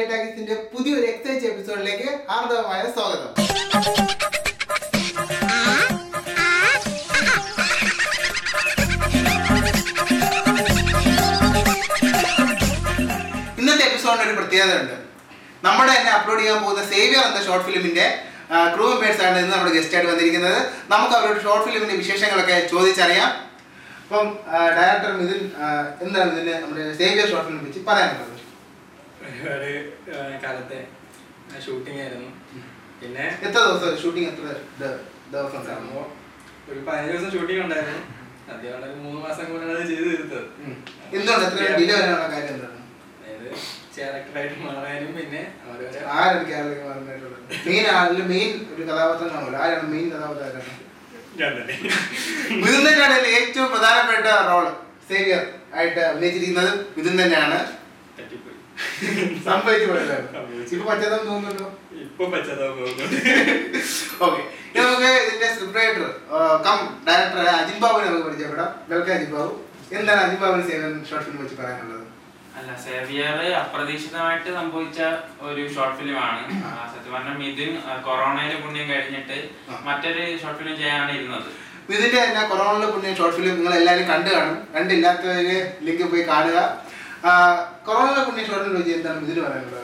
മലയാളി ടാക്സിന്റെ പുതിയൊരു എക്സൈസ് എപ്പിസോഡിലേക്ക് ഹാർദവമായ സ്വാഗതം ഇന്നത്തെ എപ്പിസോഡിന് ഒരു പ്രത്യേകത ഉണ്ട് നമ്മുടെ തന്നെ അപ്ലോഡ് ചെയ്യാൻ പോകുന്ന സേവിയർ എന്ന ഷോർട്ട് ഫിലിമിന്റെ ക്രൂ മെമ്പേഴ്സ് ആണ് ഇന്ന് നമ്മുടെ ഗസ്റ്റ് ആയിട്ട് വന്നിരിക്കുന്നത് നമുക്ക് അവരുടെ ഷോർട്ട് ഫിലിമിന്റെ വിശേഷങ്ങളൊക്കെ ചോദിച്ചറിയാം അപ്പം ഡയറക്ടർ മിഥുൻ ആ, എന്താണ് ഇതിന് നമ്മുടെ സേവിയർ ഷോർട്ട് ഫിലിം വെച്ച് പറയാനുള്ളത് ഒരുപാട് ആ, കാലത്തെ ഷൂട്ടിംഗ് ആയിരുന്നു പിന്നെ എത്ര ദിവസം ഷൂട്ടിംഗ് എത്ര ദ- ദിവസം ഉണ്ടായിരുന്നു സംഭവം ഒരു പതിനഞ്ച് ദിവസം ഷൂട്ടിംഗ് ഉണ്ടായിരുന്നു അദ്ദേഹം ഒരു മൂന്ന് മാസം കൊണ്ടാണ് അത് ചെയ്ത് തീർത്തത് ഉം. എന്തുകൊണ്ട് എത്ര ഡിലേ വരാനുള്ള കാര്യം എന്താണ് അതായത് ക്യാരക്ടറായിട്ട് മാറാനും പിന്നെ ഓരോരോ ആരാണ് കേരളത്തിൽ പറഞ്ഞിട്ടുള്ളത് മെയിൻ ആളിൽ മെയിൻ ഒരു കഥാപാത്രം കാണുമല്ലോ ആരാണ് മെയിൻ കഥാപാത്രം ഞാൻ തന്നെ മിഥുൻ തന്നെയാണ് ഇതിൽ ഏറ്റവും പ്രധാനപ്പെട്ട റോൾ സേവിയർ ആയിട്ട് അഭിനയിച്ചിരിക്കുന്നത് മിഥുൻ തന്നെയാണ് തട്ടിപ്പോയി സംഭവിച്ചു പോയതാണ് സംഭവിച്ചു. ഇപ്പൊ പച്ചതെന്ന് തോന്നുന്നുണ്ടോ ഇപ്പൊ പശ്ചാത്താപം പോകുന്നുണ്ട് ഓക്കെ ഇനി നമുക്ക് ഇതിന്റെ script writer cum director Ajin ബാബുവിനെ നമുക്ക് പരിചയപ്പെടാം വെൽക്കം അജിൻ ബാബു എന്താണ് അജിൻ ബാബുവിന് സേവൻ ഷോർട്ട് ഫിലിം വെച്ച് പറയാനുള്ളത് അല്ല സേവിയർ അപ്രതീക്ഷിതമായിട്ട് സംഭവിച്ച ഒരു ഷോർട്ട് ഫിലിമാണ് സത്യം പറഞ്ഞാൽ മിഥുൻ ആ, കൊറോണയിലെ പുണ്യം കഴിഞ്ഞിട്ട് ആ. മറ്റൊരു ഷോർട്ട് ഫിലിം ചെയ്യാനാണ് ഇരുന്നത് ഇതിന്റെ തന്നെ കൊറോണയിലെ പുണ്യ ഷോർട്ട് ഫിലിം നിങ്ങൾ എല്ലാവരും കണ്ടു കാണും കണ്ടില്ലാത്തവര് ലിങ്ക് പോയി കാണുക കൊറോണയിലെ പുണ്യ ഷോർട്ട് ഫിലിം വെച്ച് എന്താണ് ഇതിന് പറയാനുള്ളത്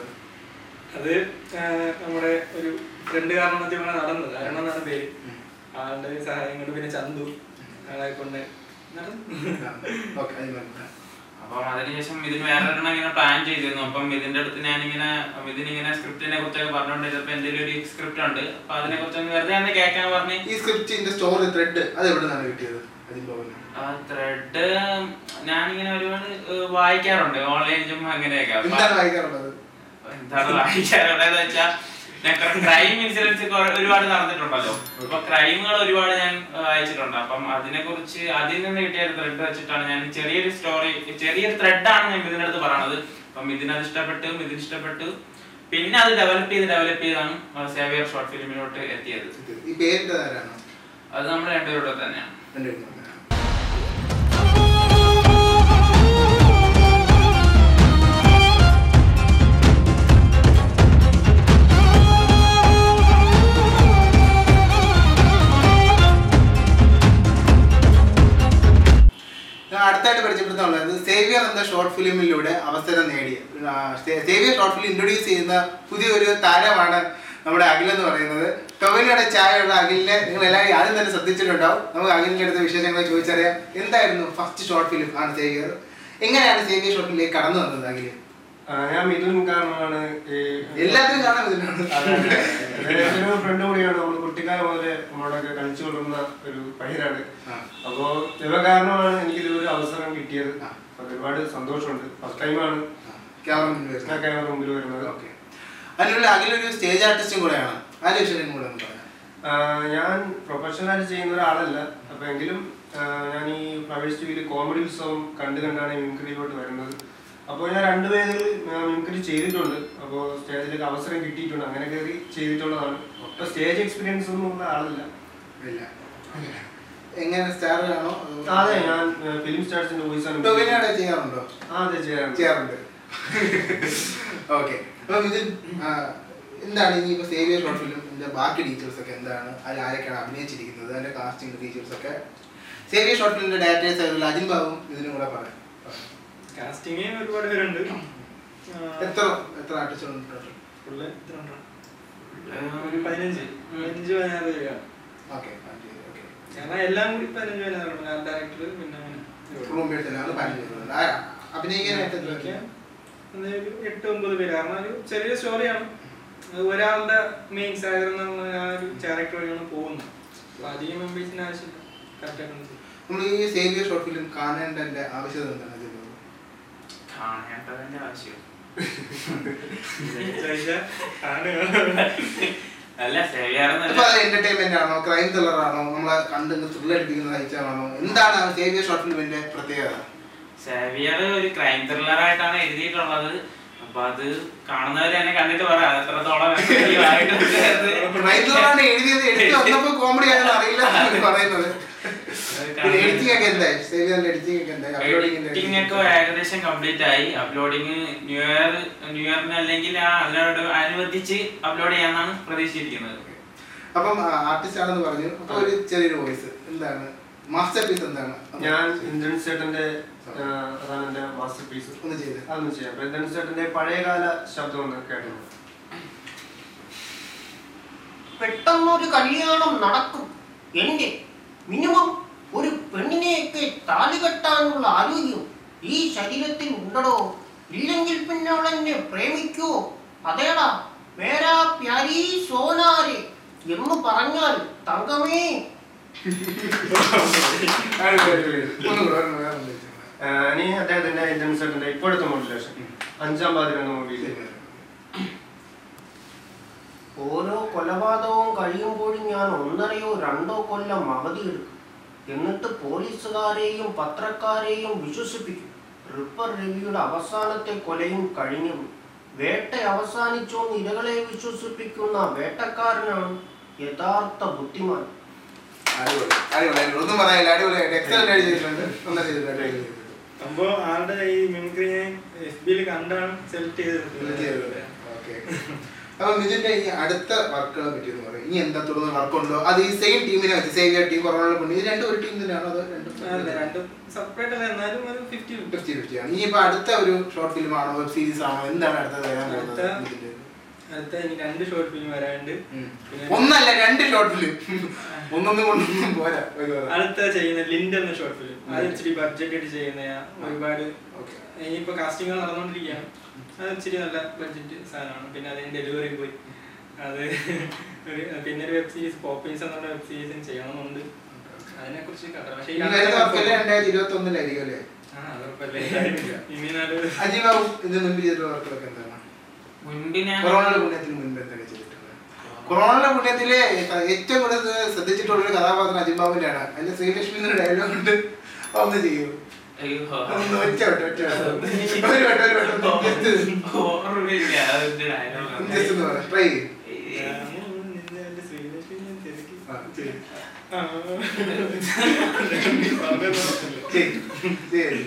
അത് ആ, നമ്മുടെ ഒരു ഫ്രണ്ട് കാരണത്തിലാണ് നടന്നത് അരുൺ എന്നാണ് പേര് ആളുടെ സഹായം കൊണ്ട് പിന്നെ ചന്തു ആളെ കൊണ്ട് നടന്നു ഓക്കെ അജിൻ ബാബു അപ്പം അതിനുശേഷം ഇതിന് വേറൊരെണ്ണം ഇങ്ങനെ പ്ലാൻ ചെയ്തിരുന്നു അപ്പം ഇതിന്റെ അടുത്ത് ഞാനിങ്ങനെ ഇതിന് ഇങ്ങനെ സ്ക്രിപ്റ്റിനെ കുറിച്ചൊക്കെ പറഞ്ഞുകൊണ്ടിരുന്നപ്പോ എന്തെങ്കിലും ഒരു സ്ക്രിപ്റ്റ് ഉണ്ട് അപ്പൊ അതിനെ കുറിച്ച് വെറുതെ ഒന്ന് കേൾക്കാൻ പറഞ്ഞ് ഈ സ്ക്രിപ്റ്റിന്റെ സ്റ്റോറി ത്രെഡ് അത് എവിടെ നിന്നാണ് കിട്ടിയത് അജിൻ ബാബുവിന് ത്രെഡ് ഞാനിങ്ങനെ ഒരുപാട് ഏഹ്, വായിക്കാറുണ്ട് ഓൺലൈൻ ചുമ്മാ അങ്ങനെയൊക്കെ അപ്പൊ എന്താണ് വായിക്കാറുള്ളത് എന്താണ് വായിക്കാറുള്ളതെന്ന് വെച്ചാൽ ഞാൻ ക്രൈം ഇൻസിഡൻസ് ഒരുപാട് നടന്നിട്ടുണ്ടല്ലോ അപ്പൊ ക്രൈമുകൾ ഒരുപാട് ഞാൻ ആ, വായിച്ചിട്ടുണ്ട് അപ്പം അതിനെ കുറിച്ച് അതിൽ നിന്ന് കിട്ടിയ ഒരു ത്രെഡ് വെച്ചിട്ടാണ് ഞാൻ ചെറിയൊരു സ്റ്റോറി ചെറിയൊരു ത്രെഡാണ് ഞാൻ ഇതിനടുത്ത് പറയണത് അപ്പം ഇതിനത് ഇഷ്ടപ്പെട്ടു ഇതിന് ഇഷ്ടപ്പെട്ടു പിന്നെ അത് ഡെവലപ്പ് ചെയ്ത് ഡെവലപ്പ് ചെയ്താണ് സേവിയർ ഷോർട്ട് ഫിലിമിലോട്ട് എത്തിയത് ഈ പേരിന്റെ ആരാണ് അത് നമ്മൾ രണ്ടുപേരുടെ തന്നെയാണ് രണ്ടുപേരും ഞാൻ അടുത്തായിട്ട് പരിചയപ്പെടുത്താനുള്ളത് സേവിയർ എന്ന ഷോർട്ട് ഫിലിമിലൂടെ അവസരം നേടിയ ആ, സേ- സേവിയർ ഷോർട്ട് ഫിലിം ഇൻട്രൊഡ്യൂസ് ചെയ്യുന്ന പുതിയൊരു താരമാണ് നമ്മുടെ അഖിൽ എന്ന് പറയുന്നത് ടൊവിനയുടെ ചായയുള്ള അഖിലിനെ നിങ്ങൾ എല്ലാവരും ആദ്യം തന്നെ ശ്രദ്ധിച്ചിട്ടുണ്ടാവും നമുക്ക് അഖിലിന്റെ അടുത്ത വിശേഷങ്ങൾ ചോദിച്ചറിയാം എന്തായിരുന്നു ഫസ്റ്റ് ഷോർട്ട് ഫിലിം ആണ് സേവിയർ എങ്ങനെയാണ് സേവിയർ ഷോർട്ട് ഫിലിമിലേക്ക് കടന്നു വന്നത് അഖില് ആ, ഞാൻ മിഥുൻ കാരണമാണ് ഈ എല്ലാത്തിനും കാണാൻ ഇതിനാണ് അതെ, അതെ. എൻ്റെ ഒരു ഫ്രണ്ട് കൂടിയാണ് നമ്മൾ കുട്ടിക്കാലം മുതലേ നമ്മളോടൊക്കെ കളിച്ചു കൊള്ളുന്ന ഒരു പയ്യനാണ് ആ. അപ്പോ ഇവ കാരണമാണ് എനിക്ക് ഇതിലൊരു അവസരം കിട്ടിയത് ആ. അപ്പൊ ഒരുപാട് സന്തോഷമുണ്ട് ഫസ്റ്റ് ടൈമാണ് ക്യാമറ മുന്നിൽ വരുന്നത് ഞാൻ ക്യാമറ മുമ്പിൽ വരുന്നത് ഓക്കെ അതിനുള്ള അഖിലൊരു സ്റ്റേജ് ആർട്ടിസ്റ്റും കൂടെയാണ് ആ ഒരു വിഷയം കൂടെ ഒന്ന് പറയാം ആ, ഞാൻ പ്രൊഫഷണലായിട്ട് ചെയ്യുന്ന ഒരാളല്ല അപ്പൊ എങ്കിലും ആ, ഞാൻ ഈ ഫ്ലവേഴ്സ് ടിവിയിൽ കോമഡി ഉത്സവം കണ്ടു കണ്ടാണ് മിമിക്രിയിലോട്ട് വരുന്നത് അപ്പോൾ ഞാൻ രണ്ടുപേരിൽ മിമിക്രി ചെയ്തിട്ടുണ്ട് അപ്പോൾ സ്റ്റേജിലേക്ക് അവസരം കിട്ടിയിട്ടുണ്ട് അങ്ങനെ കയറി ചെയ്തിട്ടുള്ളതാണ് അപ്പൊ സ്റ്റേജ് എക്സ്പീരിയൻസ് ഒന്നും ഉള്ള ആളല്ല ഇല്ല എങ്ങനെ സ്റ്റാർ ആണോ അതെ ഞാൻ ഫിലിം സ്റ്റാർസിന്റെ വോയിസ് ആണ് ടൊവിനോടെ ചെയ്യാറുണ്ടോ ആ, അതെ ചെയ്യാറുണ്ട് ചെയ്യാറുണ്ട് ഓക്കെ അപ്പം ഇത് ആ, എന്താണ് ഇനി ഇപ്പൊ സേവിയർ ഷോർട്ട് ഫിലിമിന്റെ ബാക്കി ഡീറ്റെയിൽസ് ഒക്കെ എന്താണ് അതിൽ ആരൊക്കെയാണ് അഭിനയിച്ചിരിക്കുന്നത് അതിന്റെ കാസ്റ്റിംഗ് ഡീറ്റെയിൽസ് ഒക്കെ സേവിയർ ഷോർട്ട് ഫിലിമിന്റെ ഡയറക്ടേഴ്സ് ആയിട്ടുള്ള അജിൻ ബാബും ഇതിനും കൂടെ പറയാം കാസ്റ്റിംഗ് ഒരുപാട് പേരുണ്ട് എത്ര എത്ര ആർട്ടിസ്റ്റുണ്ട് ടോട്ടൽ ഫുള്ള് എത്ര ഉണ്ടാവും? ഒരു പതിനഞ്ച് പതിനഞ്ച് പതിനാറ് പേരാണ് ഓക്കെ ഓക്കെ കാരണം എല്ലാം കൂടി പതിനഞ്ച് പതിനാറ് ഡയറക്ടർ പിന്നെ അങ്ങനെ ഒരുപാട്. റൂംമേറ്റ്സിലാണ് പതിനഞ്ച് പേരുണ്ട്. ആ, അഭിനയിക്കാനായിട്ട് എത്ര ഇതൊക്കെ എന്താ ഒരു എട്ട് ഒമ്പത് പേര് കാരണം ഒരു ചെറിയ സ്റ്റോറിയാണ് അത് ഒരാളുടെ മെയിൻ സാഗർ എന്നുള്ള ആ ഒരു ക്യാരക്ടർ വഴിയാണ് പോകുന്നത് അപ്പൊ അധികം മെമ്പേഴ്സിന് ആവശ്യമില്ല കറക്റ്റായിട്ട് നമ്മൾ ഈ സേവിയർ ഷോർട്ട് ഫിലിം കാണേണ്ടതിന്റെ ആവശ്യകത എന്താണ് അജിൻ ബാബു കാണേണ്ടതിന്റെ ആവശ്യം ചോദിച്ചാൽ ആണ് അല്ല സേവിയർ അപ്പൊ അത് എന്റർടൈൻമെന്റ് ആണോ ക്രൈം ത്രില്ലർ ആണോ നമ്മളെ കണ്ട് ത്രില്ല് അടിപ്പിക്കുന്ന അയച്ചാണോ എന്താണ് സേവിയർ ഷോർട്ട് ഫിലിമിന്റെ പ്രത്യേകത സേവിയർ ഒരു ക്രൈം ത്രില്ലർ ആയിട്ടാണ് എഴുതിയിട്ടുള്ളത് അപ്പൊ അത് കാണുന്നവര് തന്നെ കണ്ടിട്ട് പറയാം അത് എത്രത്തോളം effective ആയിട്ടുണ്ട് എന്ന്. ക്രൈം ത്രില്ലറാണ് എഴുതിയത് എടുത്ത് വന്നപ്പോ കോമഡി ആണെന്ന് അറിയില്ല എന്നാണ് പറയുന്നത് എഡിറ്റിംഗ് ഒക്കെ എന്തായി സേവിയറിന്റെ എഡിറ്റിംഗ് ഒക്കെ എന്തായി എഡിറ്റിംഗ് ഒക്കെ ഏകദേശം കംപ്ലീറ്റ് ആയി അപ്ലോഡിങ് ന്യൂ ഇയർ ന്യൂ ഇയറിന് അല്ലെങ്കിൽ ആ അതിനോട് അനുബന്ധിച്ച് അപ്ലോഡ് ചെയ്യാന്നാണ് പ്രതീക്ഷിച്ചിരിക്കുന്നത് അപ്പം ആർട്ടിസ്റ്റ് ആണെന്ന് പറഞ്ഞു അപ്പൊ ഒരു ചെറിയൊരു വോയിസ് എന്താണ് മാസ്റ്റർ പീസ് എന്താണ് ഞാൻ ഇന്ദ്രൻ ചേട്ടന്റെ ആ, അതാണ് എന്റെ മാസ്റ്റർ പീസ് ഒന്ന് ചെയ്ത് അതൊന്നും ചെയ്യാം അപ്പൊ ഇന്ദ്രൻ ചേട്ടന്റെ പഴയകാല ശബ്ദം ഒന്ന് കേട്ടു പെട്ടെന്നൊരു കല്യാണം നടക്കും എന്റെ മിനിമം ഒരു പെണ്ണിനെയൊക്കെ താലി കെട്ടാനുള്ള ആരോഗ്യം ഈ ശരീരത്തിൽ ഉണ്ടടോ ഇല്ലെങ്കിൽ പിന്നെ അവൾ എന്നെ പ്രേമിക്കോ അതേടാ മേരാ പ്യാരി സോനാരെ എന്ന് പറഞ്ഞാൽ തങ്കമേ ഒന്നും കൂടെ, ഒരെണ്ണം വേറെ ഒന്ന് വെച്ചോ. ആ, ഇനി അദ്ദേഹത്തിന്റെ ഇന്ദ്രൻ ചേട്ടന്റെ ഇപ്പോഴത്തെ മോഡുലേഷൻ അഞ്ചാം പാതിര എന്ന മൂവിയിൽ ഓരോ കൊലപാതകവും കഴിയുമ്പോഴും ഞാൻ ഒന്നരയോ രണ്ടോ കൊല്ലം അവധിയെടുക്കും എന്നിട്ട് പോലീസുകാരെയും പത്രക്കാരെയും വിശ്വസിപ്പിക്കും റിപ്പർ രവിയുടെ അവസാനത്തെ കൊലയും കഴിഞ്ഞു വേട്ട അവസാനിച്ചോന്ന് ഇരകളെ വിശ്വസിപ്പിക്കുന്ന വേട്ടക്കാരനാണ് യഥാർത്ഥ ബുദ്ധിമാൻ അടിപൊളി അടിപൊളി അടിപൊളി ഒന്നും പറയാനില്ല അടിപൊളിയായിട്ട് എക്സലന്റ് ആയിട്ട് ചെയ്തിട്ടുണ്ട് ഒന്നും ചെയ്തിട്ടുണ്ട് അടിപൊളി ചെയ്തിട്ടുണ്ട്. സംഭവം ആളുടെ ഈ മിമിക്രി ഞാൻ എഫ് ബിയിൽ കണ്ടാണ് സെലക്ട് ഒന്നും ചെയ്തിട്ടുണ്ട്. ചെയ്തത് ഓക്കെ അപ്പൊ ഇതിന്റെ ഈ അടുത്ത വർക്കുകളെ പറ്റി ഒന്ന് പറയും ഇനി എന്താ തുടർന്ന് വർക്ക് ഉണ്ടോ അത് ഈ സെയിം ടീമിനെ വെച്ച് സേവിയർ ടീം കൊറോണ കൊണ്ട് ഇത് രണ്ടും ഒരു ടീം തന്നെയാണോ അതോ അല്ല രണ്ടും രണ്ടും സെപ്പറേറ്റ് അല്ല എന്നാലും ഒരു ഫിഫ്റ്റി ഫിഫ്റ്റി ഫിഫ്റ്റി ആണ് ഇനിയിപ്പോ അടുത്ത ഒരു ഷോർട്ട് ഫിലിം ആണോ വെബ് സീരീസ് ആണോ എന്താണ് അടുത്തത് വരാൻ പോകുന്നത് അടുത്ത- ഇതിന്റെ? അടുത്ത ഇനി രണ്ട് ഷോർട്ട് ഫിലിം വരാനുണ്ട് ഉം. പിന്നെ ഒന്നല്ല രണ്ട് ഷോർട്ട് ഫിലിം ഒന്നൊന്നും കൊണ്ടൊന്നും പോരാ ഒരു വേറെ. അടുത്ത ചെയ്യുന്ന ലിൻഡ് എന്ന ഷോർട്ട് ഫിലിം അത് ഇച്ചിരി ബഡ്ജറ്റ് ഇട്ട് ചെയ്യുന്ന ഒരുപാട് Okay. ഇനിയിപ്പോ കാസ്റ്റിംഗ് നടന്നുകൊണ്ടിരിക്കുകയാണ് അത് ഇച്ചിരി നല്ല ബഡ്ജറ്റ് സാധനമാണ് പിന്നെ അതിന് ഡെലിവറി പോയി അത് ഒരു പിന്നെ ഒരു വെബ് സീരീസ് പോപ്പീസ് എന്നുള്ള വെബ് സീരീസും ചെയ്യണമെന്നുണ്ട് അതിനെ കുറിച്ച് കഥ പക്ഷേ ഈ ഇനി വരുന്ന വർക്കല്ലേ രണ്ടായിരത്തി ഇരുപത്തി ഒന്നിലായിരിക്കും അല്ലേ ആ അത് കുഴപ്പമില്ല ഇനി നല്ലൊരു അജീവാബു ഇതിന് മുൻപ് ചെയ്തിട്ടുള്ള വർക്കുകളൊക്കെ എന്താണ് മുൻപ് ഞാൻ കൊറോണയുടെ പുണ്യത്തിന് മുൻപ് എന്തൊക്കെ ചെയ്തിട്ടുള്ളത് കൊറോണയുടെ പുണ്യത്തില് ഏറ്റവും കൂടുതൽ ശ്രദ്ധിച്ചിട്ടുള്ള ഒരു കഥാപാത്രം അജിബാബുന്റെ ആണ് അതിന്റെ ശ്രീലക്ഷ്മി ഡയലോഗ് ഉണ്ട് ഒന്ന് ചെയ്യൂ അയ്യോ ഒന്ന് ഒറ്റ വട്ടം ഒറ്റ വട്ടം ഒരു വട്ടം ഒരു വട്ടം ജസ്റ്റ് ഓർമ്മയില്ല അതിന്റെ dialogue. ജസ്റ്റ് ഒന്ന് പറ ട്രൈ ചെയ്യും ശ്രീലക്ഷ്മി ഞാൻ തിരക്കി ആ, ചെയ്യ്. ആ. ചെയ്യ്. ചെയ്യ്.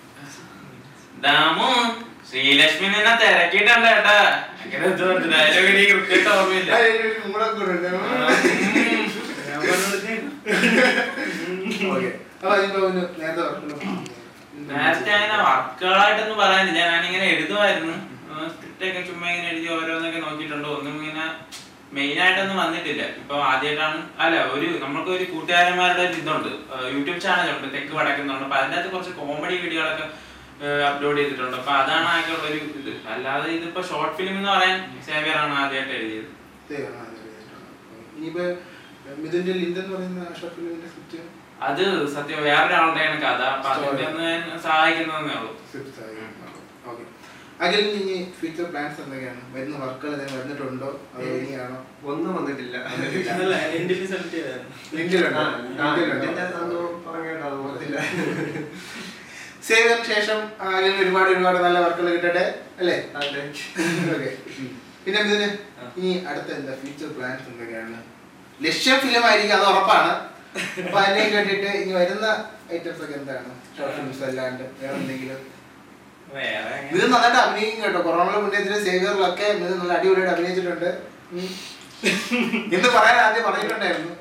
ദാമു ശ്രീലക്ഷ്മി നിന്നെ തിരക്കിയിട്ടുണ്ട് കേട്ടാ അങ്ങനെ ഡയലോഗ് എനിക്ക് കൃത്യമായിട്ട് ഓർമ്മയില്ല ആ, ഒരു മൂളൊക്കെ കൂടെ ഉണ്ട്. ഞാൻ പറഞ്ഞത് ഓക്കേ. അപ്പൊ അജിബാബുന് നേരത്തെ വർക്കുകൾ നേരത്തെ അങ്ങനെ വർക്കുകളായിട്ടൊന്നും പറയാനില്ല ഞാനിങ്ങനെ എഴുതുമായിരുന്നു സ്ക്രിപ്റ്റ് ഒക്കെ ചുമ്മാ ഇങ്ങനെ എഴുതി ഓരോന്നൊക്കെ നോക്കിയിട്ടുണ്ട് ഒന്നും ഇങ്ങനെ മെയിൻ ആയിട്ടൊന്നും വന്നിട്ടില്ല ഇപ്പൊ ആദ്യമായിട്ടാണ് അല്ല ഒരു നമ്മൾക്ക് ഒരു കൂട്ടുകാരന്മാരുടെ ഒരു ഇതുണ്ട് യൂട്യൂബ് ചാനലുണ്ട് തെക്ക് വടക്കുന്നുണ്ട് അപ്പൊ അതിന്റെ അകത്ത് കുറച്ച് കോമഡി വീഡിയോകളൊക്കെ അപ്ലോഡ് ചെയ്തിട്ടുണ്ട് അപ്പൊ അതാണ് ആകെ ഒരു ഇത് അല്ലാതെ ഇതിപ്പോ ഷോർട്ട് ഫിലിം എന്ന് പറയാൻ സേവിയർ ആണ് ആദ്യമായിട്ട് എഴുതിയത് ഇനിയിപ്പോ ഇതിന്റെ ലിങ്ക് എന്ന് പറയുന്ന ഷോർട്ട് ഫിലിമിന്റെ സ്ക്രിപ്റ്റ് അത് സത്യം വേറൊരാളുടെയാണ് കഥ അപ്പൊ അതിന്റെ ഒന്ന് ഞാൻ സഹായിക്കുന്നതേ ഉള്ളൂ ഓക്കെ അഖിൽ ഇനി ഫ്യൂച്ചർ പ്ലാൻസ് എന്തൊക്കെയാണ് വരുന്ന വർക്കുകൾ എന്തെങ്കിലും വരുന്നിട്ടുണ്ടോ അതോ ഇനിയാണോ ഒന്നും വന്നിട്ടില്ല അല്ല എൻഡിൽ സെലക്ട് ചെയ്തായിരുന്നു ലിങ്കിലുണ്ടോ ആ, ഇതിന്റെ അന്ന് പറഞ്ഞേട്ടാ അത് ഓർത്തില്ല സേവിയറിന് ശേഷം അഖിലിന് ഒരുപാട് ഒരുപാട് നല്ല വർക്കുകൾ കിട്ടട്ടെ അല്ലേ അതെ ഓക്കെ പിന്നെ ഇതിന് ഇനി അടുത്ത എന്താ ഫ്യൂച്ചർ പ്ലാൻസ് എന്തൊക്കെയാണ് ലക്ഷ്യം ഫിലിം ആയിരിക്കും അത് ഉറപ്പാണ് അപ്പൊ അതിനെ കേട്ടിട്ട് ഇനി വരുന്ന ഐറ്റംസ് ഒക്കെ എന്താണ് ഷോർട്ട് ഫിലിംസ് അല്ലാണ്ട് വേറെ എന്തെങ്കിലും വേറെ ഇത് നന്നായിട്ട് അഭിനയിക്കും കേട്ടോ കൊറോണ പുണ്യത്തിന് സേവിയറിലൊക്കെ ഇത് നല്ല അടിപൊളിയായിട്ട് അഭിനയിച്ചിട്ടുണ്ട് ഉം. എന്ന് പറയാൻ ആദ്യം പറഞ്ഞിട്ടുണ്ടായിരുന്നു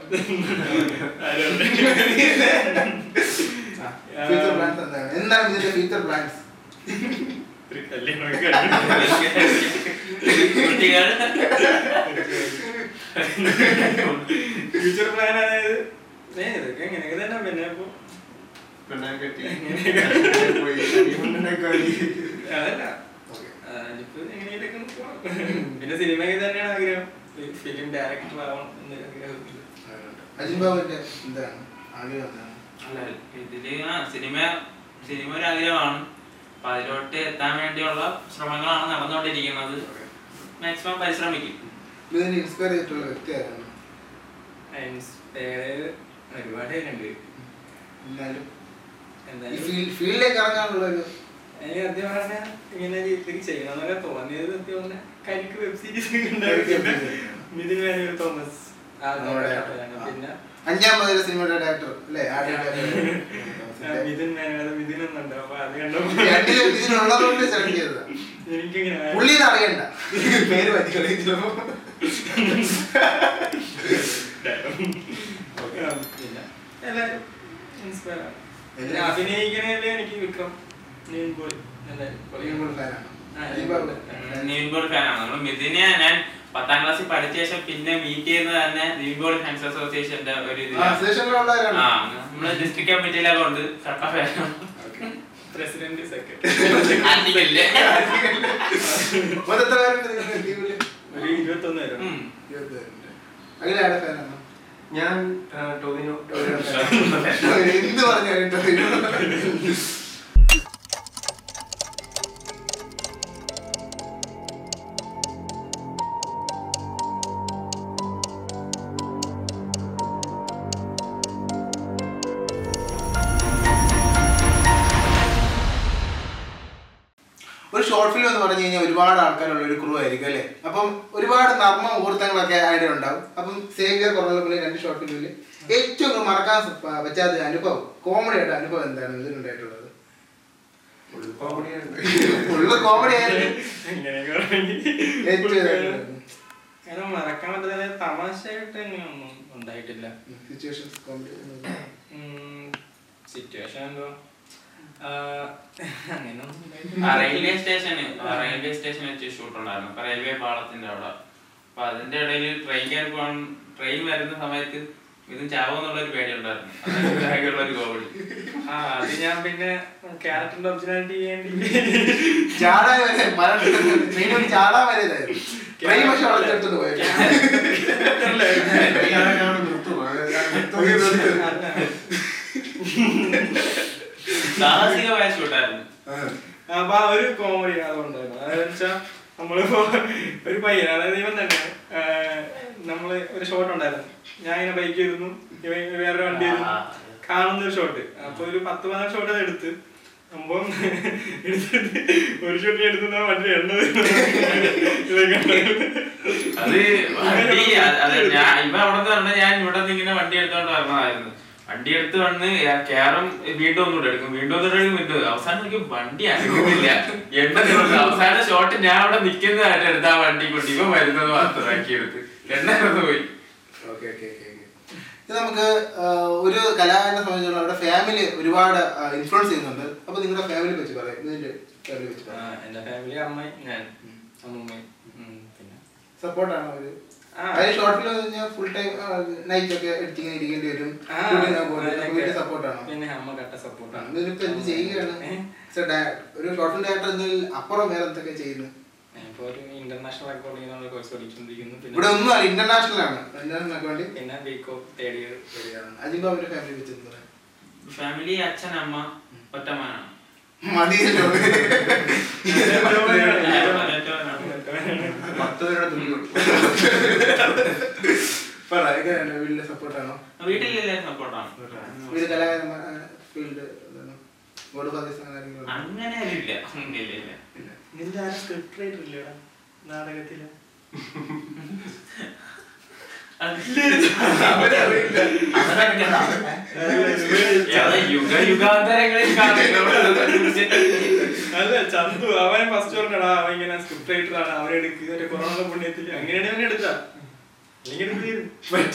ഫ്യൂച്ചർ പ്ലാൻസ് എന്താണ് എന്താണ് ഇതിന്റെ ഫ്യൂച്ചർ പ്ലാൻസ് ഒരു കല്യാണമൊക്കെ കഴിഞ്ഞു. കുട്ടികൾ ഫ്യൂച്ചർ പ്ലാൻ അതായത് ഏ ഇതൊക്കെ ഇങ്ങനെയൊക്കെ തന്നെ പിന്നെ ഇപ്പൊ പെണ്ണെ കെട്ടി പോയി അടിമണ്ണനൊക്കെ ആയി. അതല്ല അതിപ്പോ എങ്ങനെയൊക്കെ പോണം പിന്നെ സിനിമയ്ക്ക് തന്നെയാണ് ആഗ്രഹം ഫിലിം ഡയറക്ടർ ആവണം എന്ന് ആഗ്രഹമുണ്ട് അജിൻ ബാബുവിന്റെ എന്താണ് ആഗ്രഹം എന്താണ് അല്ല ഇതില് ആ സിനിമ സിനിമ ഒരു ആഗ്രഹമാണ് അപ്പൊ അതിലോട്ട് എത്താൻ വേണ്ടിയുള്ള ശ്രമങ്ങളാണ് നടന്നുകൊണ്ടിരിക്കുന്നത് മാക്സിമം പരിശ്രമിക്കും ഇതിനെ ഇൻസ്പയർ ചെയ്തിട്ടുള്ള വ്യക്തി ആരാണ് Inspired ഒരുപാട് പേരുണ്ട് എന്നാലും ഈ എന്തായാലും ഫീൽഡ് ഫീൽഡിലേക്ക് ഇറങ്ങാനുള്ള ഒരു എനിക്ക് സത്യം പറഞ്ഞാ ഇങ്ങനെ ഇതൊക്കെ ചെയ്യണമെന്നൊക്കെ തോന്നിയത് സത്യം പറഞ്ഞാ Karikku web series Karikku web series. Mithun Venur Thomas ആ നമ്മുടെ, കഥയാണ്. ആ. പിന്നെ അഞ്ചാം മുതൽ സിനിമയുടെ ഡയറക്ടർ അല്ലേ ആ director. മിഥുൻ മേനോൻ മിഥുൻ എന്നുണ്ട് അപ്പൊ അത് കണ്ടപ്പോ രണ്ടിലും ഇതിനുള്ളതുകൊണ്ട് സെലക്ട് ചെയ്തതാ എനിക്കിങ്ങനെ പുള്ളി ഇത് അറിയണ്ട പേര് പറ്റിക്കളയും ചിലപ്പോ ആ, പിന്നെ എല്ലാരും ഇൻസ്പയർ ആണ് പിന്നെ എല്ലാരും- അഭിനയിക്കണേല് എനിക്ക് വിക്രം നീൻ പോയി എല്ലാരും പുള്ളിയും കൂടെ fan ആണ്. ആ, ഇനിയിപ്പോ നീൻബോൾ ഫാനാണ് നമ്മൾ മിഥുനെ ഞാൻ പത്താം ക്ലാസ്സിൽ പഠിച്ച ശേഷം പിന്നെ മീറ്റ് ചെയ്യുന്നത് തന്നെ നീൻബോൾ ഫാൻസ് അസോസിയേഷന്റെ ഒരു ആ, ഇതിലാണ് സ്റ്റേഷനിലുള്ളവരാണ്. ആ നമ്മള് ഡിസ്ട്രിക്ട് കമ്മിറ്റിയിലൊക്കെ ഉണ്ട് കട്ട ഫാനാണ് പ്രസിഡന്റ് സെക്രട്ടറി അധികല്ലേ മൊത്തത്തിൽ പേരുണ്ട് നിങ്ങളുടെ ടീമില്? ഒരു ഇരുപത്തൊന്ന് പേരും ഉം. ഇരുപത് പേരുണ്ട്. അഖിലാരുടെ fan ആണോ? ഞാൻ ആ, ടോവിനോ എന്ത് പറഞ്ഞാലും ടോവിനോ. ഒരു ഷോർട്ട് ഫിലിം എന്ന് പറഞ്ഞു കഴിഞ്ഞാൽ ഒരുപാട് ആൾക്കാരുള്ള ഒരു ക്രൂ ആയിരിക്കും അല്ലേ അപ്പം ഒരുപാട് നർമ്മ മുഹൂർത്തങ്ങളൊക്കെ അതിൻ്റെ ഉണ്ടാവും അപ്പം സേവിയർ പറഞ്ഞ പോലെ രണ്ട് ഷോർട്ട് ഫിലിമിൽ ഏറ്റവും മറക്കാൻ സ- പറ്റാത്ത അനുഭവം കോമഡിയുടെ അനുഭവം എന്താണ് ഇതിനുണ്ടായിട്ടുള്ളത് ഫുള്ള് കോമഡി ആയിരുന്നു ഇങ്ങനെയൊക്കെ പറഞ്ഞ് ഏറ്റവും ഇതായിട്ടുള്ളത്. അങ്ങനെ മറക്കാൻ പറ്റാത്ത തമാശയായിട്ട് തന്നെയൊന്നും ഉണ്ടായിട്ടില്ല സിറ്റുവേഷൻസ് കോമഡി സിറ്റുവേഷൻ എന്തോ അങ്ങനെയൊന്നും ആ റെയിൽവേ സ്റ്റേഷന് ആ റെയിൽവേ സ്റ്റേഷൻ വെച്ച് ഷൂട്ട് ഉണ്ടായിരുന്നു അപ്പൊ റെയിൽവേ പാളത്തിന്റെ അവിടെ അപ്പൊ അതിന്റെ ഇടയിൽ ട്രെയിൻ കയറി പോകാൻ ട്രെയിൻ വരുന്ന സമയത്ത് ഇത് ചാവെന്നുള്ള ഒരു പേടി ഉണ്ടായിരുന്നു അതൊക്കെയുള്ള ഒരു കോമഡി ആ അത് ഞാൻ പിന്നെ ക്യാരക്ടറിന്റെ ഒറിജിനാലിറ്റി ചെയ്യേണ്ടി ചാടാൻ വരെ മരം ട്രെയിൻ ചാടാൻ വരെ ഇതായിരുന്നു ട്രെയിൻ പക്ഷെ വളർത്തെടുത്തോണ്ട് പോയത് സാഹസികമായ ഷൂട്ടായിരുന്നു അപ്പൊ ആ ഒരു കോമഡി അതുണ്ടായിരുന്നു അതെന്ന് വെച്ചാൽ നമ്മളിപ്പോ ഒരു പയ്യൻ അതായത് ഇവൻ തന്നെ ആ, നമ്മള് ഒരു ഷോട്ട് ഉണ്ടായിരുന്നു ഞാൻ ഇങ്ങനെ ബൈക്ക് ഇരുന്നു ഇവൻ വേറൊരു വണ്ടി ഇരുന്നു കാണുന്ന ഒരു ഷോട്ട് അപ്പൊ ഒരു പത്ത് പതിനാറ് ഷോട്ട് അത് എടുത്ത് സംഭവം എടുത്തിട്ട് ഒരു ഷോട്ട് എടുത്ത് ആ വണ്ടി എണ്ണ ഇതൊക്കെ ഉണ്ടായിരുന്നു. അത് വണ്ടി അത് അത് ഞാൻ ഇവ അവിടെ നിന്ന് പറഞ്ഞ ഞാൻ ഇവിടെ നിന്ന് ഇങ്ങനെ വണ്ടി എടുത്തോണ്ട് വരണമായിരുന്നു വണ്ടി എടുത്ത് വന്ന് കേറും വീണ്ടും ഒന്നുകൂടെ എടുക്കും വീണ്ടും ഒന്നുകൂടെ എടുക്കും വീണ്ടും അവസാനം എനിക്ക് വണ്ടി അനങ്ങുന്നില്ല എണ്ണ തീർന്നു അവസാന ഷോട്ട് ഞാൻ അവിടെ നിൽക്കുന്നതായിട്ട് എടുത്ത് ആ വണ്ടി കൊണ്ട് ഇവ വരുന്നത് മാത്രം ആക്കി എടുത്ത് എണ്ണ തീർന്നു പോയി ഓക്കെ ഓക്കെ ഓക്കെ ഇത് നമുക്ക് ആ, ഒരു കലാകാരനെ സംബന്ധിച്ചുള്ള അവരുടെ ഫാമിലി ഒരുപാട് ഇൻഫ്ലുവൻസ് ചെയ്യുന്നുണ്ട് അപ്പൊ നിങ്ങളുടെ ഫാമിലി വെച്ച് പറയാം ഇതിന്റെ ഫാമിലി വെച്ച് ആ, പറയാം എന്റെ ഫാമിലി അമ്മയും ഞാൻ അമ്മൂമ്മയും ഉം, പിന്നെ സപ്പോർട്ടാണോ അവര് ആ. അതിന് ഷോർട്ട് ഫിലിം എന്ന് പറഞ്ഞാൽ ഫുൾ ടൈം നൈറ്റ് ഒക്കെ എഡിറ്റിംഗ് ഇരിക്കേണ്ടി വരും ആ, അതിനൊക്കെ വീട്ടിൽ സപ്പോർട്ടാണോ പിന്നെ അമ്മ കട്ട സപ്പോർട്ടാണ് ഇതിനിപ്പോ എന്ത് ചെയ്യുകയാണ് ഏ? So, di- ഒരു ഷോർട്ട് ഫിലിം ഡയറക്ടർ എന്നതിൽ അപ്പുറം വേറെ എന്തൊക്കെ ചെയ്യുന്നു ഇപ്പൊ ഒരു ഇന്റർനാഷണൽ അക്കൗണ്ടിംഗ് എന്നുള്ള കോഴ്സ് പഠിച്ചുകൊണ്ടിരിക്കുന്നു ഇവിടെ പിന്നെ ഒന്നും അല്ല ഇന്റർനാഷണൽ ആണ് ഇന്റർനാഷണൽ വേണ്ടി പിന്നെ ബികോ തേർഡ് ഇയർ അജിബ് അവരുടെ ഫാമിലി വെച്ച് എന്ത് പറയാം ഫാമിലി അച്ഛൻ അമ്മ ഒറ്റമാനാണ് മതിയല്ലോ പത്ത് പേരുടെ തുല്യം പറ എങ്ങനെയാണ് വീട്ടിലെ സപ്പോർട്ടാണോ വീട്ടിലെല്ലാരും സപ്പോർട്ടാണ് വീട് കലാകാരന്മാർ ഫീൽഡ് ബോർഡ് ഫാദേഴ്സ് അങ്ങനെ ആരെങ്കിലും ഉണ്ടോ? അങ്ങനെ ഇല്ല ഇല്ല ഇല്ല നിന്റെ ആരും സ്ക്രിപ്റ്റ് റൈറ്റർ ഇല്ലടാ നാടകത്തില് ഏതാ യുഗ യുഗാന്തരങ്ങളിൽ കാണുന്ന അല്ല ചന്തു അവൻ ഫസ്റ്റ് പറഞ്ഞടാ അവൻ ഇങ്ങനെ സ്ക്രിപ്റ്റ് റൈറ്റർ ആണ് അവൻ എടുക്കുക മറ്റേ കൊറോണ പുണ്യത്തിൽ അങ്ങനെയാണ് അവൻ എടുത്താ അല്ലെങ്കിൽ എന്ത് ചെയ്യും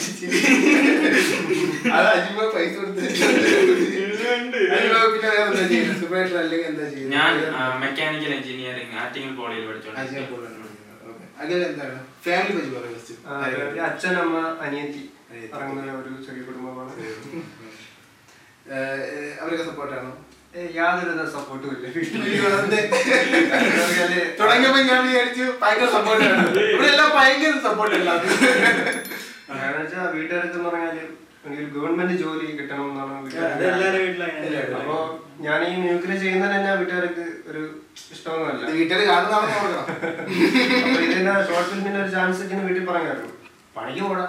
അത് അജിബ് പൈസ കൊടുത്ത് എഴുതുന്നുണ്ട്. അജിബ് പിന്നെ വേറെ എന്താ ചെയ്യുന്നത് സൂപ്പറേറ്റർ അല്ലെങ്കിൽ എന്താ ചെയ്യുന്നത് ഞാൻ മെക്കാനിക്കൽ എഞ്ചിനീയറിംഗ് ആറ്റിങ്ങൽ കോളേജിൽ അജിബ് പഠിച്ചോണ്ടിരിക്കുകയാണ് പോലാണ് പഠിക്കുന്നത്. Okay. അഖിൽ എന്താണ് ഫാമിലി പറ്റി പറയാം first. ആ, ഒരു അച്ഛൻ അമ്മ അനിയത്തി അനിയത്തി. ഇറങ്ങുന്ന ഒരു ചെറിയ കുടുംബമാണ് ഏഹ്, ഏഹ്, അവരൊക്കെ സപ്പോർട്ടാണോ ഏ, യാതൊരുവിധ സപ്പോർട്ടും ഇല്ല വീട്ടിൽ തുടങ്ങിയപ്പോ ഞാൻ വിചാരിച്ചു ഭയങ്കര സപ്പോർട്ടാണ് ഇവിടെ എല്ലാം ഭയങ്കര സപ്പോർട്ട് അല്ല കാരണം വെച്ചാൽ വീട്ടുകാർക്ക് എന്ന് പറഞ്ഞാല് എനിക്ക് ഗവൺമെന്റ് ജോലി കിട്ടണം എന്നാണ് അത് വീട്ടുകാർക്ക് എല്ലാവരുടെ വീട്ടിലും അങ്ങനെയാണ്. അപ്പോ ഞാൻ ഈ മ്യൂക്കിൽ ചെയ്യുന്നതിന് തന്നെ വീട്ടുകാർക്ക് ഒരു ഇഷ്ടമൊന്നുമല്ല വീട്ടിൽ കാണുന്നതാണെന്ന് നോക്കണം അപ്പൊ ഇതിന്റെ ഷോർട്ട് ഫിലിമിന്റെ ഒരു ചാൻസ് ഒക്കെ വീട്ടിൽ പറഞ്ഞായിരുന്നു പണിക്ക് പോടാ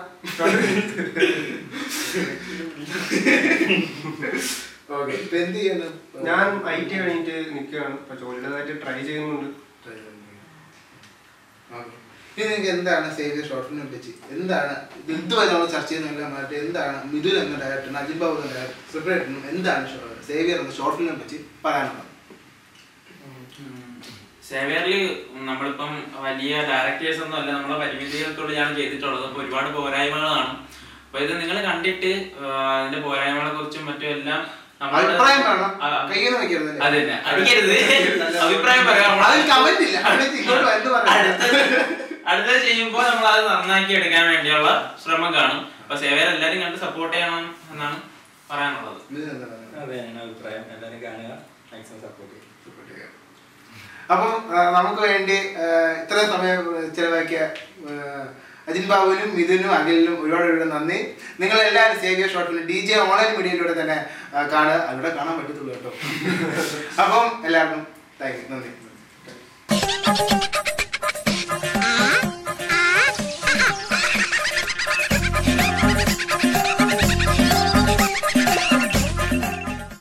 ഓക്കെ ഇപ്പൊ എന്ത് ചെയ്യുന്നു ഞാൻ ഐ ടി കഴിഞ്ഞിട്ട് നിൽക്കുകയാണ് ഇപ്പൊ ജോലിയുടേതായിട്ട് ട്രൈ ചെയ്യുന്നുണ്ട് Okay. ഇനി നിങ്ങൾക്ക് എന്താണ് സേവിയർ ഷോർട്ട് ഫിലിമിനെ പറ്റി എന്താണ് ഇത് ഇതുവരെ നമ്മൾ ചർച്ച ചെയ്യുന്നതെല്ലാം മാറ്റി എന്താണ് മിഥുൻ എന്ന ഡയറക്ടറിനും അജിൻ ബാബു എന്ന ഡയറക്ടറിനും എന്താണ് സേവിയർ എന്ന ഷോർട്ട് ഫിലിമിനെ പറ്റി പറയാനുള്ളത് സേവിയറിൽ നമ്മളിപ്പം വലിയ ഡയറക്ടേഴ്സ് ഒന്നും അല്ല നമ്മളെ പരിമിതികൾക്കുള്ളിലാണ് ചെയ്തിട്ടുള്ളത് അപ്പൊ ഒരുപാട് പോരായ്മകളാണ് അപ്പൊ ഇത് നിങ്ങൾ കണ്ടിട്ട് ആ, അതിന്റെ പോരായ്മകളെ കുറിച്ചും മറ്റും എല്ലാം നമ്മളോട് അഭിപ്രായം പറയണം ആ, കയ്യെന്ന് വെക്കരുത് അത് തന്നെ അടിക്കരുത് അഭിപ്രായം പറയാം അതിൽ കമന്റ് ഇല്ല അതിൽ ഇങ്ങോട്ട് എന്ത് പറയാം അടുത്തത് ചെയ്യുമ്പോൾ നമ്മൾ അത് നന്നാക്കി എടുക്കാൻ വേണ്ടിയുള്ള ശ്രമം കാണും അപ്പൊ സേവയർ എല്ലാരും കണ്ട് സപ്പോർട്ട് ചെയ്യണം എന്നാണ് പറയാനുള്ളത് മിഥുൻ എന്താ പറയുന്നത് അതെ ഞങ്ങളുടെ അഭിപ്രായം എല്ലാവരും കാണുക മാക്സിമം സപ്പോർട്ട് ചെയ്യും അപ്പം ആ, നമുക്ക് വേണ്ടി ആ, ഇത്രയും സമയം ചിലവാക്കിയ ആ, അജിൻ ബാബുവിനും മിഥുനും അഖിലിനും ഒരുപാട് ഒരുപാട് നന്ദി നിങ്ങൾ എല്ലാവരും സേവിയർ ഷോട്ടിൽ ഡി ജെ ഓൺലൈൻ മീഡിയയിലൂടെ തന്നെ ആ, കാണുക അവിടെ കാണാൻ പറ്റത്തുള്ളൂ കേട്ടോ അപ്പം എല്ലാവർക്കും താങ്ക് യു നന്ദി